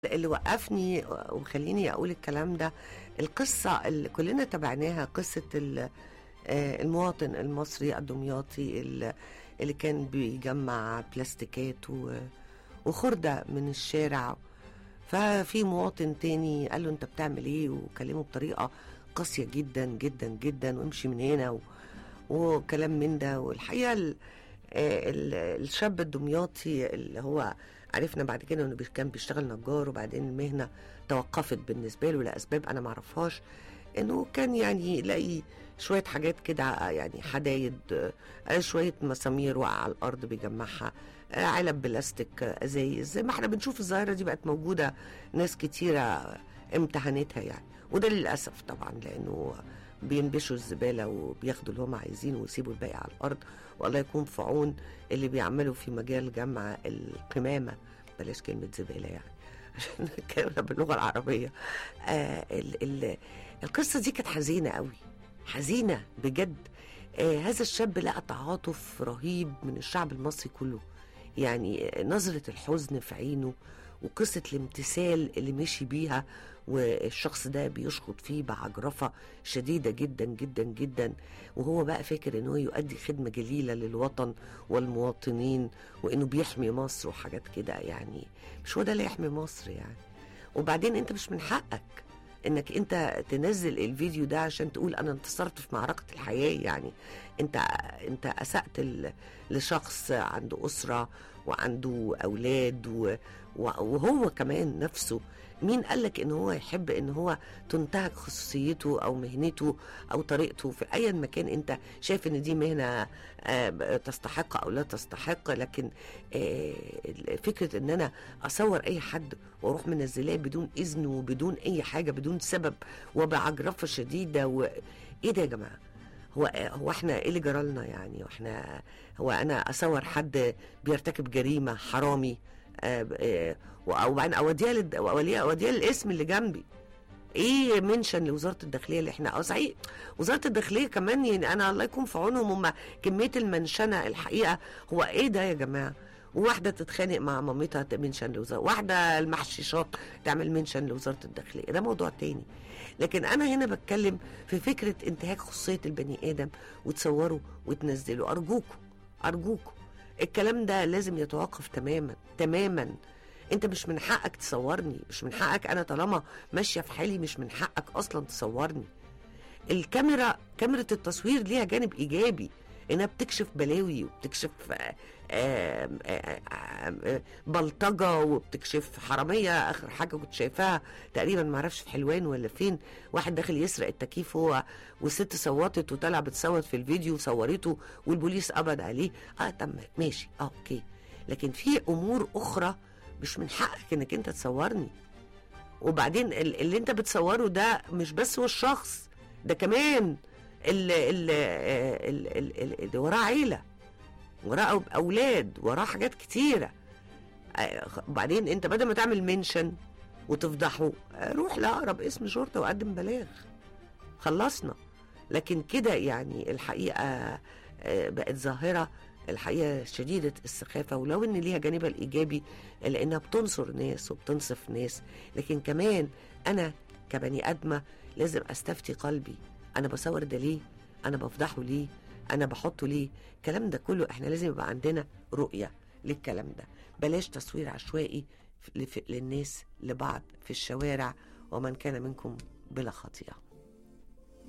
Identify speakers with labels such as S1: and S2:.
S1: اللي وقفني وخليني اقول الكلام ده القصه اللي كلنا تابعناها قصه ال- آه، المواطن المصري الدمياطي اللي اللي كان بيجمع بلاستيكات و- وخردة من الشارع ففي مواطن تاني قال له انت بتعمل ايه وكلمه بطريقة قاسية جدا جدا جدا وامشي من هنا و... وكلام من ده والحقيقة ال... آه، ال- الشاب الدمياطي اللي هو عرفنا بعد كده انه بي- كان بيشتغل نجار وبعدين المهنة توقفت بالنسبة له لأسباب أنا معرفهاش انه كان يعني يلاقي شوية حاجات كده يعني حدايد آه، شوية مسامير واقعة على الأرض بيجمعها آه، علب بلاستيك آه، ازايز زي ما احنا بنشوف الظاهرة دي بقت موجودة ناس كتيرة امتحنتها يعني وده للأسف طبعا لأنه بينبشوا الزبالة وبياخدوا اللي هم عايزينه ويسيبوا الباقي على الأرض والله يكون في عون اللي بيعملوا في مجال جمع القمامة بلاش كلمة زبالة يعني عشان نتكلم باللغة العربية آه ال ال القصة دي كانت حزينة قوي حزينة بجد آه هذا الشاب لقى تعاطف رهيب من الشعب المصري كله يعني نظرة الحزن في عينه وقصة الامتثال اللي مشي بيها والشخص ده بيشخط فيه بعجرفة شديدة جدا جدا جدا وهو بقى فاكر انه يؤدي خدمة جليلة للوطن والمواطنين وانه بيحمي مصر وحاجات كده يعني مش هو ده اللي يحمي مصر يعني وبعدين انت مش من حقك انك انت تنزل الفيديو ده عشان تقول انا انتصرت في معركة الحياة يعني انت انت اسأت ل- لشخص عنده اسرة وعنده اولاد و- و- وهو كمان نفسه مين قالك ان هو يحب ان هو تنتهك خصوصيته او مهنته او طريقته في اي مكان انت شايف ان دي مهنه آه، تستحق او لا تستحق لكن آه، فكره ان انا اصور اي حد واروح منزلاه بدون اذن وبدون اي حاجه بدون سبب وبعجرفه شديده و... ايه ده يا جماعه هو هو احنا ايه اللي جرالنا يعني واحنا هو انا اصور حد بيرتكب جريمه حرامي آه، آه، وبعدين اوديها للد- اوديها اوديها للاسم اللي جنبي ايه منشن لوزاره الداخليه اللي احنا اه صحيح وزاره الداخليه كمان يعني انا الله يكون في عونهم هم كميه المنشنه الحقيقه هو ايه ده يا جماعه واحدة تتخانق مع مامتها تمنشن لوزارة واحدة المحششات تعمل منشن لوزارة الداخلية ده موضوع تاني لكن أنا هنا بتكلم في فكرة انتهاك خصوصية البني آدم وتصوروا وتنزلوا أرجوكوا أرجوكوا الكلام ده لازم يتوقف تماما تماما انت مش من حقك تصورني مش من حقك انا طالما ماشيه في حالي مش من حقك اصلا تصورني الكاميرا كاميرا التصوير ليها جانب ايجابي انها بتكشف بلاوي وبتكشف آه، آه، آه، آه، بلطجه وبتكشف حراميه اخر حاجه كنت شايفاها تقريبا ما اعرفش في حلوان ولا فين واحد داخل يسرق التكييف هو والست صوتت وطلع بتصوت في الفيديو وصورته والبوليس قبض عليه اه طب ماشي اه اوكي لكن في امور اخرى مش من حقك انك انت تصورني وبعدين ال- اللي انت بتصوره ده مش بس هو الشخص ده كمان اللي, اللي, اللي, اللي وراه عيله وراه أو- اولاد وراه حاجات كتيره آه، خ- وبعدين انت بدل ما تعمل منشن وتفضحه آه، روح لاقرب اسم شرطه وقدم بلاغ خلصنا لكن كده يعني الحقيقه آه، بقت ظاهره الحقيقه شديده السخافه ولو ان ليها جانبها الايجابي لانها بتنصر ناس وبتنصف ناس لكن كمان انا كبني ادمه لازم استفتي قلبي انا بصور ده ليه انا بفضحه ليه انا بحطه ليه الكلام ده كله احنا لازم يبقى عندنا رؤيه للكلام ده بلاش تصوير عشوائي ف- لف- للناس لبعض في الشوارع ومن كان منكم بلا خطيئه